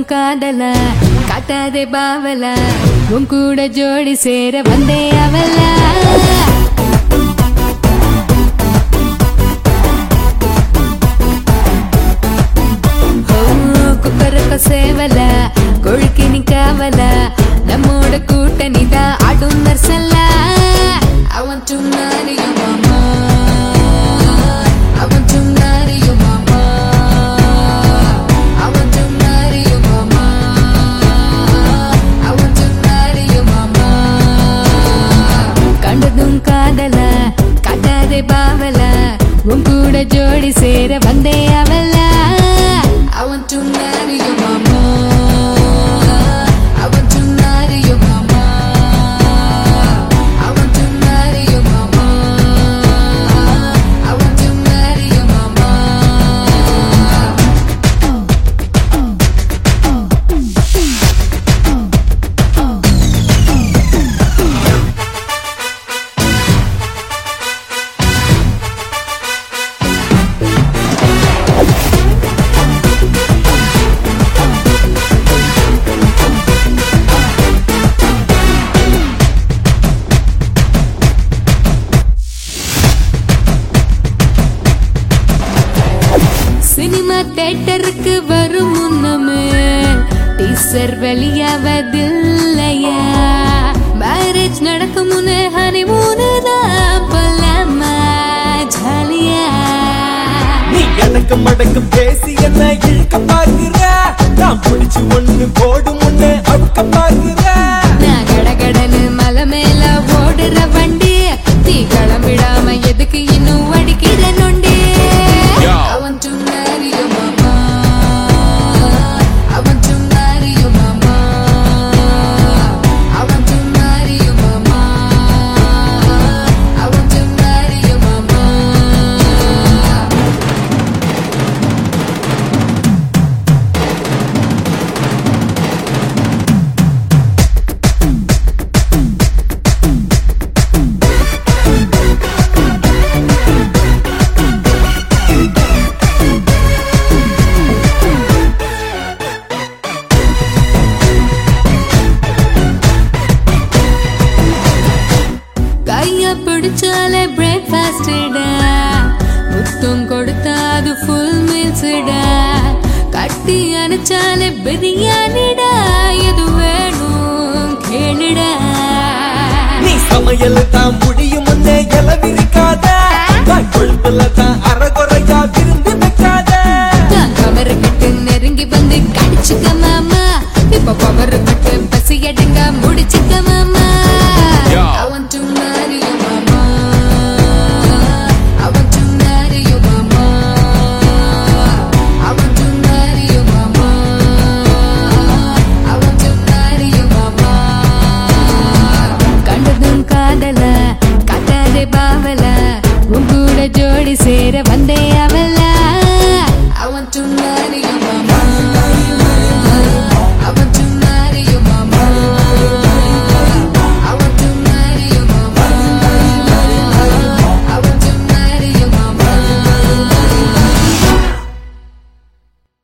காதல காட்டாதே பாவல உன் கூட ஜோடி சேர வந்தே அவல குக்கரக்க சேவல கொழுக்கி நிக்காவல நம்மோட கூட்டணிதான் ஆடும் நர்சல்ல I want to marry you, mama. I want to marry you, mama. I want to marry you, mama. I want to marry you, mama. கண்டதும் காதல காட்டாதே பாவல உன் கூட ஜோடி சேர வந்தே அவல I want to marry you, mama. I want to marry you, mama. I want to marry you, mama. I want to marry you, mama. Cinema தேட்டருக்கு வரும் முன்னமே teaser வெளியாவதில்லையா marriage நடக்கும் முன்னே ஹனிமூனு தான் போலாமா ஜாலியா நீ எனக்கு மடக்கு பேசி என்ன இழுக்க பாக்குற நான் பிடிச்சு ஒண்ணு போடும் முன்னே அழுக்க பாக்குற நான் கடகடன்னு மலை மேல ஓடுற வண்டி நீ கிளம்பிடாம எதுக்கு இன்னும் அடிக்கிற நொண்டி Yo. I want to marry you, mama. I want to marry you, mama. I want to marry you, mama. I want to marry you, mama. கைய பிடிச்சாலே பிரேக்ஃபாஸ்டா முத்தம் கொடுத்தா அது ஃபுல் மீல்ஸ்டா கட்டி அணைச்சாலே பிரியாணிடா எது வேணும் கேளுடா நீ சமையல் தான்